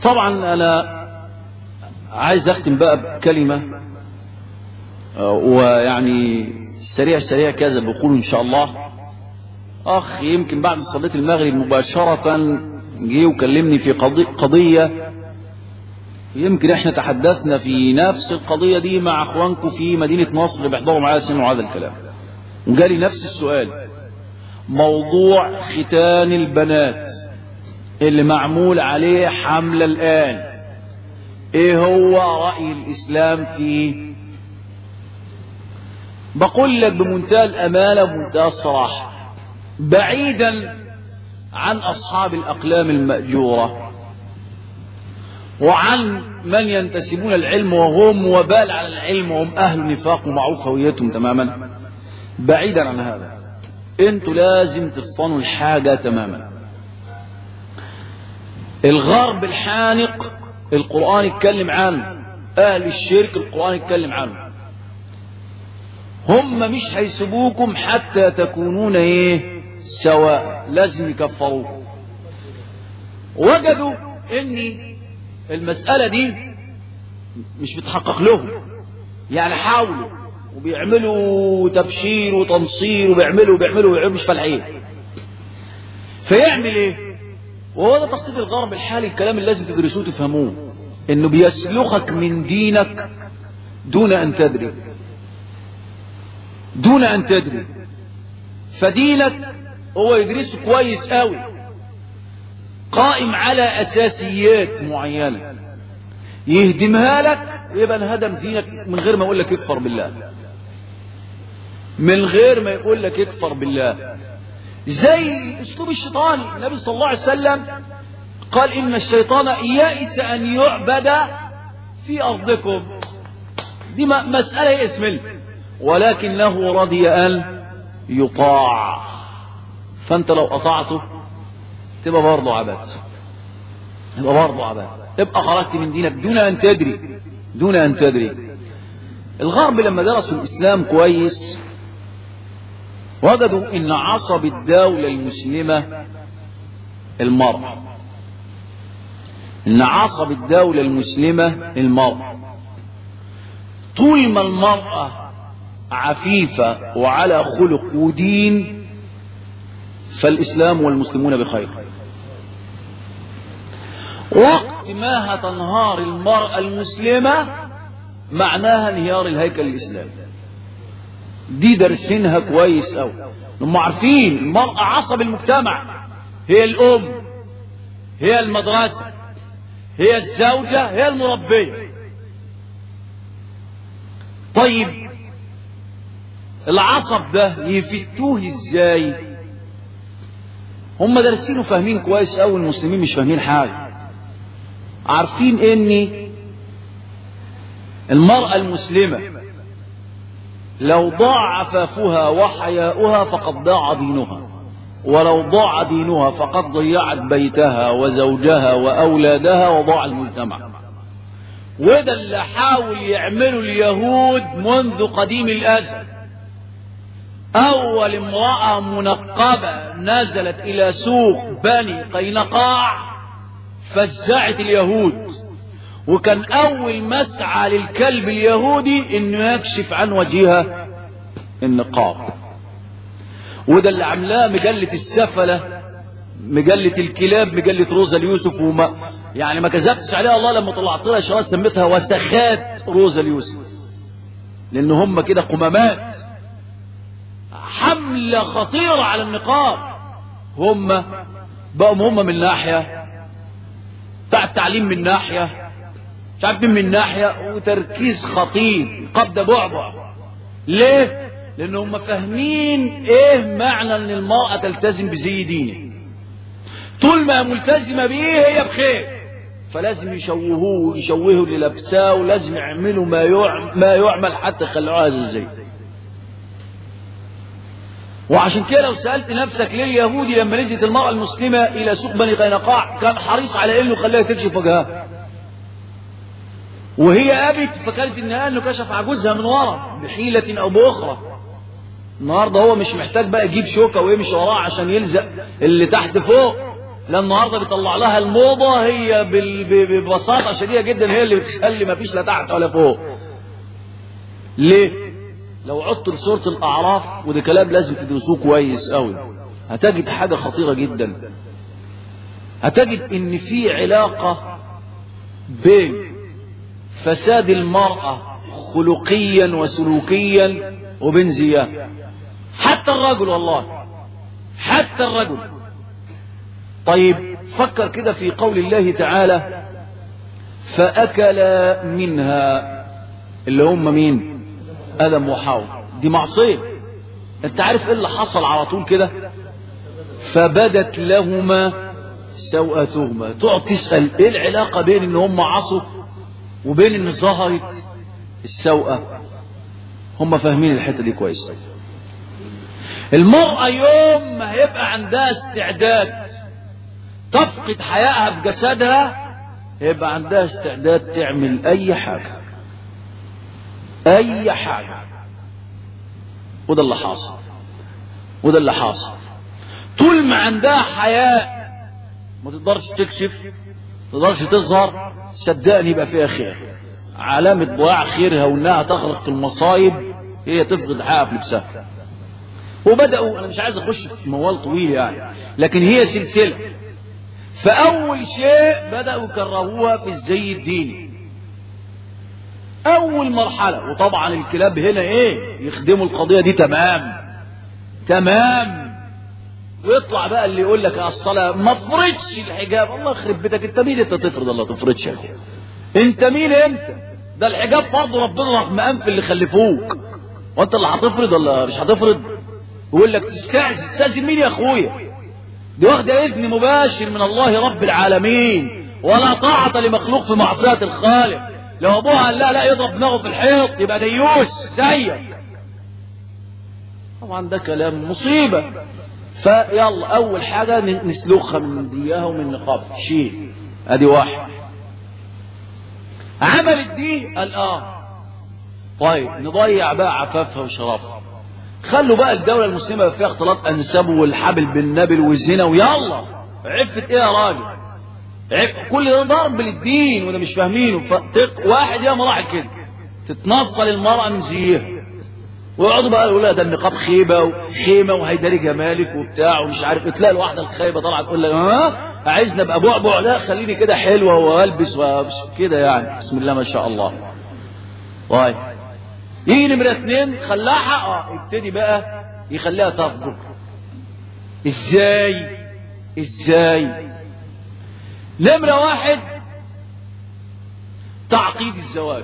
طبعا انا عايز اختم بقى بكلمة آه، ويعني سريع سريع كذا بقول ان شاء الله اخ يمكن بعد صلاة المغرب مباشرة جه وكلمني في قضي- قضية يمكن احنا تحدثنا في نفس القضية دي مع اخوانكم في مدينة نصر اللي بيحضروا معايا سمعوا هذا الكلام وجالي نفس السؤال موضوع ختان البنات اللي معمول عليه حملة الآن ايه هو رأي الإسلام فيه بقول لك بمنتهى الأمانة بمنتهى الصراحة بعيدا عن أصحاب الأقلام المأجورة وعن من ينتسبون العلم وهم وبال على العلم وهم أهل نفاق ومعروف هويتهم تماما بعيدا عن هذا انتوا لازم تفطنوا الحاجة تماما الغرب الحانق القرآن يتكلم عنه أهل الشرك القرآن يتكلم عنه هم مش هيسيبوكم حتى تكونون ايه سواء لازم يكفروكم وجدوا ان المسألة دي مش بتحقق لهم يعني حاولوا وبيعملوا تبشير وتنصير وبيعملوا وبيعملوا وبيعملوا مش فالحين فيعمل ايه وهو ده تخطيط الغرب الحالي الكلام اللي لازم تدرسوه تفهموه انه بيسلخك من دينك دون ان تدري دون ان تدري فدينك هو يدرسه كويس قوي قائم على اساسيات معينه يهدمها لك يبقى انهدم دينك من غير ما يقول لك اكفر بالله من غير ما يقول لك اكفر بالله زي اسلوب الشيطان النبي صلى الله عليه وسلم قال ان الشيطان يئس ان يعبد في ارضكم دي م- مسألة يئس منه ولكنه رضي ان يطاع فانت لو اطعته تبقى برضه عبد تبقى برضه عبد تبقى خرجت من دينك دون ان تدري دون ان تدري الغرب لما درسوا الاسلام كويس وجدوا ان عصب الدولة المسلمة المرأة ان عصب الدولة المسلمة المرأة طول ما المرأة عفيفة وعلى خلق ودين فالإسلام والمسلمون بخير وقت ما هتنهار المرأة المسلمة معناها انهيار الهيكل الإسلامي دي درسينها كويس أوي هم عارفين المرأة عصب المجتمع هي الأم هي المدرسة هي الزوجة هي المربية طيب العصب ده يفتوه ازاي هم دارسين وفاهمين كويس قوي المسلمين مش فاهمين حاجة عارفين ان المرأة المسلمة لو ضاع عفافها وحياؤها فقد ضاع دينها ولو ضاع دينها فقد ضيعت بيتها وزوجها وأولادها وضاع المجتمع وده اللي حاول يعمله اليهود منذ قديم الأزل أول امرأة منقبة نزلت إلى سوق بني قينقاع فزعت اليهود وكان أول مسعى للكلب اليهودي إنه يكشف عن وجهها النقاب وده اللي عاملاه مجلة السفلة مجلة الكلاب مجلة روزا اليوسف وما يعني ما كذبتش عليها الله لما طلعت لها اشارات سميتها وسخات روزا اليوسف لان هم كده قمامات حملة خطيرة على النقاب هم بقوا هم من ناحية بتاع التعليم من ناحية مش عارف مين من ناحية وتركيز خطير قد بعبع ليه؟ لأن هم فاهمين إيه معنى إن المرأة تلتزم بزي دينه طول ما ملتزمة بيه هي بخير فلازم يشوهوه ويشوهوا اللي لابساه ولازم يعملوا ما يعمل, ما يعمل حتى يخلعوها هذا الزي وعشان كده لو سألت نفسك ليه اليهودي لما نزلت المرأة المسلمة إلى سوق بني قينقاع كان حريص على إنه خلاها تكشف وجهها وهي أبت فكانت إنها إنه كشف عجوزها من ورا بحيلة أو بأخرى النهارده هو مش محتاج بقى يجيب شوكة ويمشي وراه عشان يلزق اللي تحت فوق لا النهارده بيطلع لها الموضه هي بال- ب- ببساطه شديده جدا هي اللي بتخلي ما فيش لا تحت ولا فوق ليه لو عدت لسوره الاعراف وده كلام لازم تدرسوه كويس قوي هتجد حاجه خطيره جدا هتجد ان في علاقه بين فساد المراه خلقيا وسلوكيا وبين زيها حتى الرجل والله حتى الرجل طيب فكر كده في قول الله تعالى فأكل منها اللي هم مين آدم وحواء دي معصية انت عارف ايه اللي حصل على طول كده فبدت لهما سوءتهما تقعد تسأل ايه العلاقة بين ان هم عصوا وبين ان ظهرت السوءة هم فاهمين الحتة دي كويس المرأة يوم ما هيبقى عندها استعداد تفقد حيائها بجسدها يبقى عندها استعداد تعمل اي حاجة اي حاجة وده اللي حاصل وده اللي حاصل طول ما عندها حياء ما تقدرش تكشف ما تقدرش تظهر صدقني يبقى فيها خير علامة ضياع خيرها وانها تغرق في المصايب هي تفقد حقها في لبسها وبدأوا أنا مش عايز أخش في موال طويل يعني لكن هي سلسلة فأول شيء بدأوا يكرهوها في الزي الديني أول مرحلة وطبعا الكلاب هنا إيه يخدموا القضية دي تمام تمام ويطلع بقى اللي يقول لك الصلاة ما تفرضش الحجاب الله يخرب بيتك انت مين انت تفرض الله تفرضش يا أخي. انت مين انت ده الحجاب فرض ربنا رغم انف اللي خلفوك وانت اللي هتفرض ولا مش هتفرض يقول لك تستعزل تستأذن مين يا اخويا دي واخده اذن مباشر من الله رب العالمين ولا طاعة لمخلوق في معصية الخالق لو ابوها قال لا لا يضرب دماغه في الحيط يبقى ديوس زيك طبعا ده كلام مصيبة فيلا اول حاجة نسلخها من زيها ومن نقابها شيء ادي واحد عملت دي قال اه طيب نضيع بقى عفافها وشرفها خلوا بقى الدولة المسلمة فيها اختلاط أنساب والحبل بالنبل والزنا ويلا عفت إيه يا راجل عف كل ده ضرب للدين وده مش فاهمينه فتق واحد يا مراحل كده تتنصل المرأة من زيها ويقعدوا بقى يقولوا لها ده النقاب خيبة وخيمة وهيداري جمالك وبتاع ومش عارف تلاقي الواحدة الخايبة طالعة تقول لك ها عايزني ابقى بعبع لا خليني كده حلوة والبس كده يعني بسم الله ما شاء الله طيب يجي نمرة اتنين خلاها اه يبتدي بقى يخليها تفجر ازاي ازاي نمرة واحد تعقيد الزواج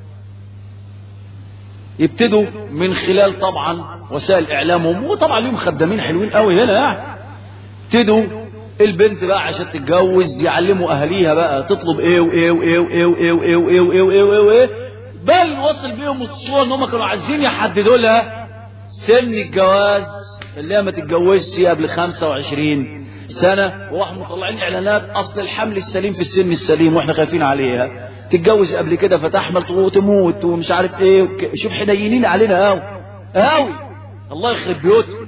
يبتدوا من خلال طبعا وسائل اعلامهم وطبعا ليهم خدامين حلوين قوي هنا يعني ابتدوا البنت بقى عشان تتجوز يعلموا اهاليها بقى تطلب ايه وايه وايه وايه وايه وايه وايه وايه وايه وايه وايه بل وصل بيهم الصورة ان هم كانوا عايزين يحددوا لها سن الجواز اللي هي ما تتجوزش قبل 25 سنة وراحوا مطلعين اعلانات اصل الحمل السليم في السن السليم واحنا خايفين عليها تتجوز قبل كده فتحمل وتموت ومش عارف ايه وك... شوف حنينين علينا قوي قوي الله يخرب بيوتكم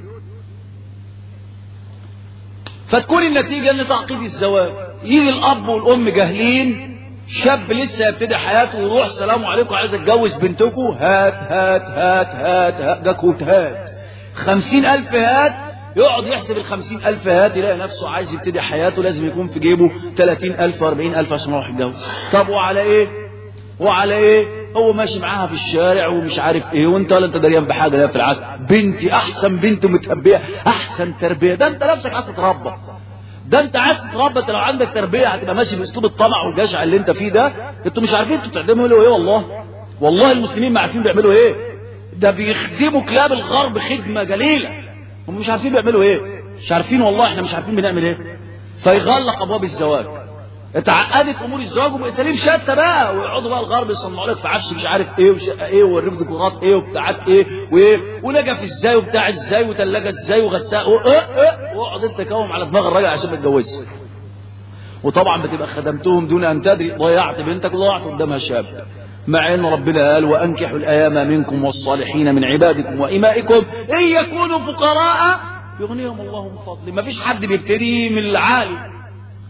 فتكون النتيجة ان تعقيد الزواج يجي الاب والام جاهلين شاب لسه يبتدي حياته ويروح السلام عليكم عايز اتجوز بنتكم هات هات هات هات هات ده كوت هات خمسين الف هات يقعد يحسب الخمسين الف هات يلاقي نفسه عايز يبتدي حياته لازم يكون في جيبه تلاتين الف واربعين الف عشان يروح يتجوز طب وعلى ايه وعلى ايه هو ماشي معاها في الشارع ومش عارف ايه وانت ولا انت دريان بحاجه لا في العكس بنتي احسن بنت متربيه احسن تربيه ده انت نفسك عايز تتربى ده انت عايز تتربى انت لو عندك تربيه هتبقى ماشي باسلوب الطمع والجشع اللي انت فيه ده انتوا مش عارفين انتوا بتعملوا ايه والله والله المسلمين ما عارفين بيعملوا ايه ده بيخدموا كلاب الغرب خدمه جليله هم مش عارفين بيعملوا ايه مش عارفين والله احنا مش عارفين بنعمل ايه فيغلق ابواب الزواج اتعقدت امور الزواج وبقى شتى بقى ويقعدوا بقى الغرب يصنعوا لك في عفش مش عارف ايه وشقه ايه ويوريك ديكورات ايه وبتاعات ايه وايه ونجف ازاي وبتاع ازاي وثلاجه ازاي وغساء واقعد انت كوم على دماغ الراجل عشان ما تتجوزش وطبعا بتبقى خدمتهم دون ان تدري ضيعت بنتك وضيعت قدامها شاب مع ان ربنا قال وانكحوا الايام منكم والصالحين من عبادكم وامائكم ان يكونوا فقراء يغنيهم الله من فضله ما فيش حد بيبتدي من العالي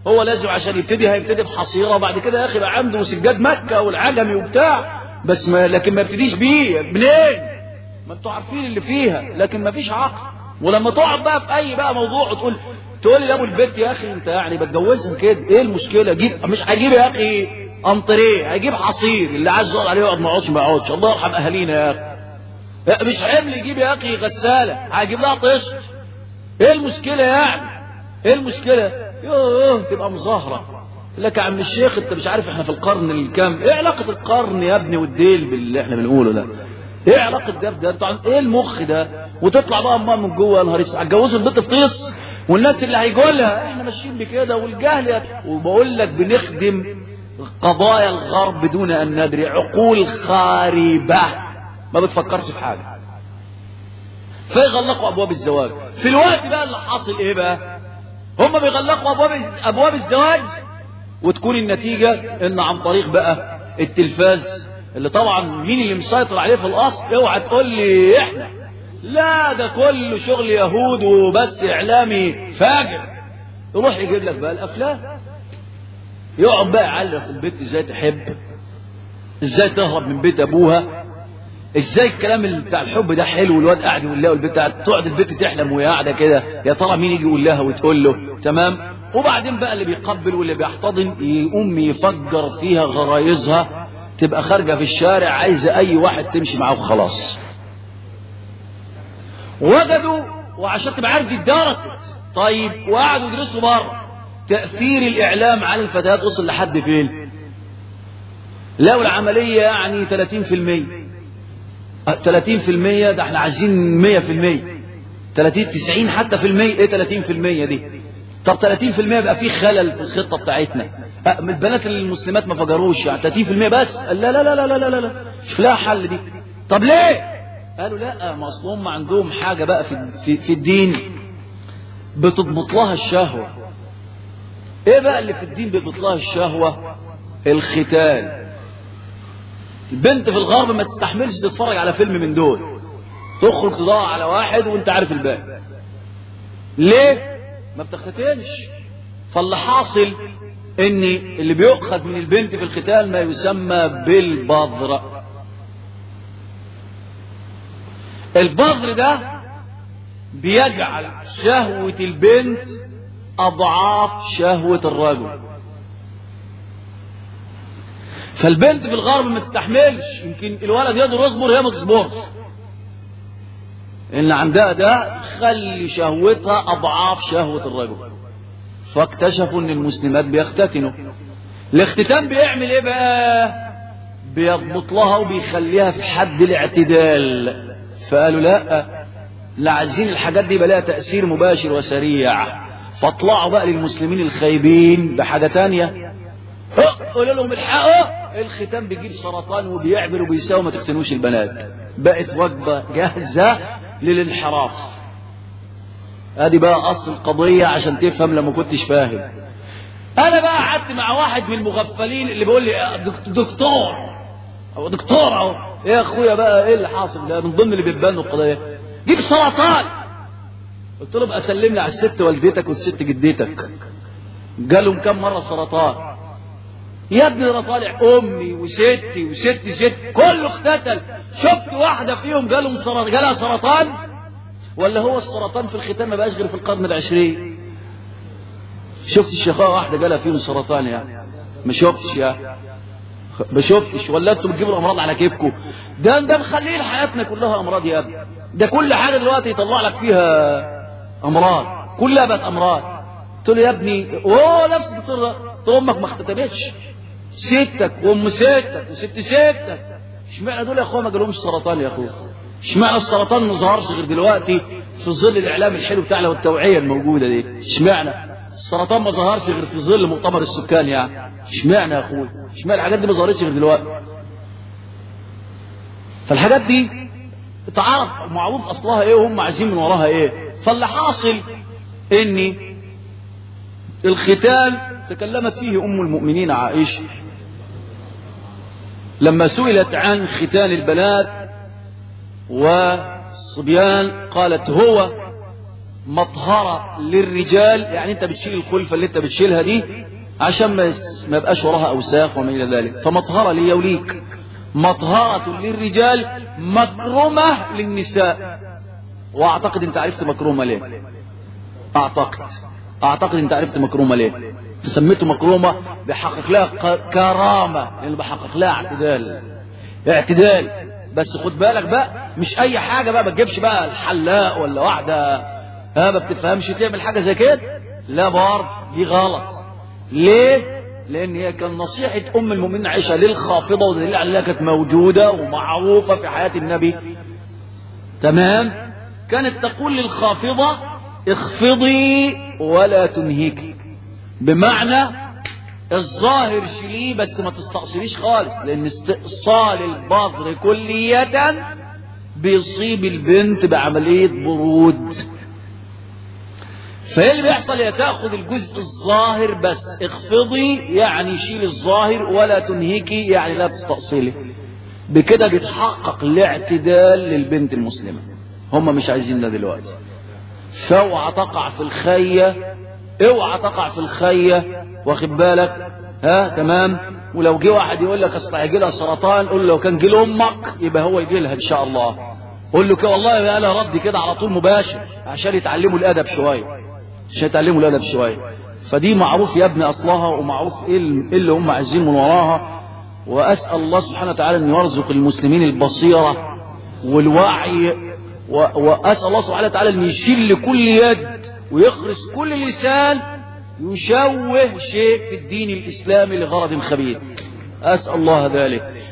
هو لازم عشان يبتدي هيبتدي بحصيره وبعد كده يا اخي بقى عنده سجاد مكه والعجمي وبتاع بس ما لكن ما يبتديش بيه منين؟ ما انتوا عارفين اللي فيها لكن ما فيش عقل ولما تقعد بقى في اي بقى موضوع وتقول تقول لي لابو البيت يا اخي انت يعني بتجوزها كده ايه المشكله جيب مش هجيب يا اخي انطريه هجيب عصير اللي عايز يقعد عليه يقعد ما يقعدش ما يقعدش الله يرحم اهالينا يا اخي مش حمل يجيب يا اخي غساله هجيب لها طشت ايه المشكله يعني ايه المشكله يوه تبقى مظاهره لك يا عم الشيخ انت مش عارف احنا في القرن الكام ايه علاقه القرن يا ابني والديل باللي احنا بنقوله ده ايه علاقه ده بده انتوا ايه المخ ده وتطلع بقى امها من جوه يا نهار اسود هتجوزوا البنت في طيس والناس اللي هيقولها احنا ماشيين بكده والجهل يا وبقول لك بنخدم قضايا الغرب دون ان ندري عقول خاربه ما بتفكرش في حاجه فيغلقوا ابواب الزواج في الوقت بقى اللي حاصل ايه بقى هم بيغلقوا ابواب ابواب الزواج وتكون النتيجه ان عن طريق بقى التلفاز اللي طبعا مين اللي مسيطر عليه في الاصل اوعى تقول لي احنا لا ده كله شغل يهود وبس اعلامي فاجر يروح يجيب لك بقى الافلام يقعد بقى يعلق البنت ازاي تحب ازاي تهرب من بيت ابوها ازاي الكلام اللي بتاع الحب ده حلو الواد قاعد يقول لها والبنت قاعد تقعد البنت تحلم وهي قاعده كده يا ترى مين يجي يقول لها وتقول له تمام وبعدين بقى اللي بيقبل واللي بيحتضن يقوم يفجر فيها غرايزها تبقى خارجه في الشارع عايزه اي واحد تمشي معاه وخلاص وجدوا وعشان تبقى عارف دي اتدرست طيب وقعدوا يدرسوا بره تاثير الاعلام على الفتيات وصل لحد فين لو العمليه يعني 30% 30% ده احنا عايزين 100% 30 90 حتى في المية ايه 30% دي طب 30% يبقى في خلل في الخطه بتاعتنا البنات المسلمات ما فجروش يعني 30% بس لا لا لا لا لا لا لا مش لها حل دي طب ليه قالوا لا ما اصلهم عندهم حاجه بقى في في, في الدين بتضبط لها الشهوه ايه بقى اللي في الدين بيضبط لها الشهوه الختان البنت في الغرب ما تستحملش تتفرج على فيلم من دول تخرج تدور على واحد وانت عارف الباقي ليه ما بتختنش فاللي حاصل ان اللي بيؤخذ من البنت في الختان ما يسمى بالبذر البذر ده بيجعل شهوة البنت أضعاف شهوة الرجل فالبنت في الغرب ما تستحملش يمكن الولد يقدر يصبر هي ما تصبرش ان عندها ده خلي شهوتها اضعاف شهوة الرجل فاكتشفوا ان المسلمات بيختتنوا الاختتان بيعمل ايه بقى بيضبط لها وبيخليها في حد الاعتدال فقالوا لا لا عايزين الحاجات دي يبقى لها تأثير مباشر وسريع فاطلعوا بقى للمسلمين الخايبين بحاجة تانية قولوا لهم الحقوا الختان بيجيب سرطان وبيعمل وبيساوي ما تختنوش البنات بقت وجبة جاهزة للانحراف ادي بقى اصل القضية عشان تفهم لما كنتش فاهم انا بقى قعدت مع واحد من المغفلين اللي بيقول لي دكتور او دكتور اهو يا اخويا بقى ايه اللي حاصل ده من ضمن اللي بيتبنوا القضية جيب سرطان قلت له بقى سلم لي على الست والدتك والست جدتك قالهم كم مرة سرطان يا ابني انا طالع امي وستي وست ست كله اختتل شفت واحدة فيهم جالهم سرطان جالها سرطان ولا هو السرطان في الختان ما بقاش غير في القرن العشرين شفت الشيخاء واحدة جالها فيهم سرطان يعني ما شفتش يا ما شفتش ولا انتوا بتجيبوا الامراض على كيفكم ده ده مخليه حياتنا كلها امراض يا ابني ده كل حاجه دلوقتي يطلع لك فيها امراض كلها بقت امراض قلت له يا ابني اوه نفس الدكتور ده قلت له امك ما اختتمتش ستك وام ستك وست ستك اشمعنى دول يا اخويا ما جالهمش سرطان يا اخويا اشمعنى السرطان ما ظهرش غير دلوقتي في ظل الاعلام الحلو بتاعنا والتوعيه الموجوده دي اشمعنى السرطان ما ظهرش غير في ظل مؤتمر السكان يعني اشمعنى يا اخويا اشمعنى الحاجات دي ما ظهرتش غير دلوقتي فالحاجات دي تعرف معروف اصلها ايه وهم عايزين من وراها ايه فاللي حاصل ان الختان تكلمت فيه ام المؤمنين عائشه لما سئلت عن ختان البنات والصبيان قالت هو مطهرة للرجال يعني انت بتشيل الخلفة اللي انت بتشيلها دي عشان ما يس- ما يبقاش وراها اوساخ وما الى ذلك فمطهرة لي وليك مطهرة للرجال مكرمة للنساء واعتقد انت عرفت مكرومة ليه اعتقد اعتقد انت عرفت مكرومة ليه سميته مكرومة بحقق لها ق- كرامة لان بحقق لها اعتدال اعتدال بس خد بالك بقى مش اي حاجة بقى ما تجيبش بقى الحلاق ولا واحدة ها ما بتفهمش تعمل حاجة زي كده لا برضه دي غلط ليه لان هي كان نصيحة ام المؤمنين عائشة للخافضة ودليل على انها كانت موجودة ومعروفة في حياة النبي تمام كانت تقول للخافضة اخفضي ولا تنهكي بمعنى الظاهر شيليه بس ما تستأصليش خالص لان استئصال البذر كلية بيصيب البنت بعملية برود فايه اللي بيحصل يا تاخذ الجزء الظاهر بس اخفضي يعني شيل الظاهر ولا تنهكي يعني لا تستأصلي بكده بيتحقق الاعتدال للبنت المسلمة هم مش عايزين ده دلوقتي فاوعى تقع في الخية اوعى تقع في الخية واخد بالك ها تمام ولو جه واحد يقول لك اصل هيجي لها سرطان قول له لو كان جه لامك يبقى هو يجي لها ان شاء الله قول له كده والله يبقى لها رد كده على طول مباشر عشان يتعلموا الادب شويه عشان يتعلموا الادب شويه فدي معروف يا ابني اصلها ومعروف ايه اللي هم عايزين من وراها واسال الله سبحانه وتعالى ان يرزق المسلمين البصيره والوعي و... واسال الله سبحانه وتعالى ان يشيل لكل يد ويخرس كل لسان يشوه شيء في الدين الاسلامي لغرض خبيث اسال الله ذلك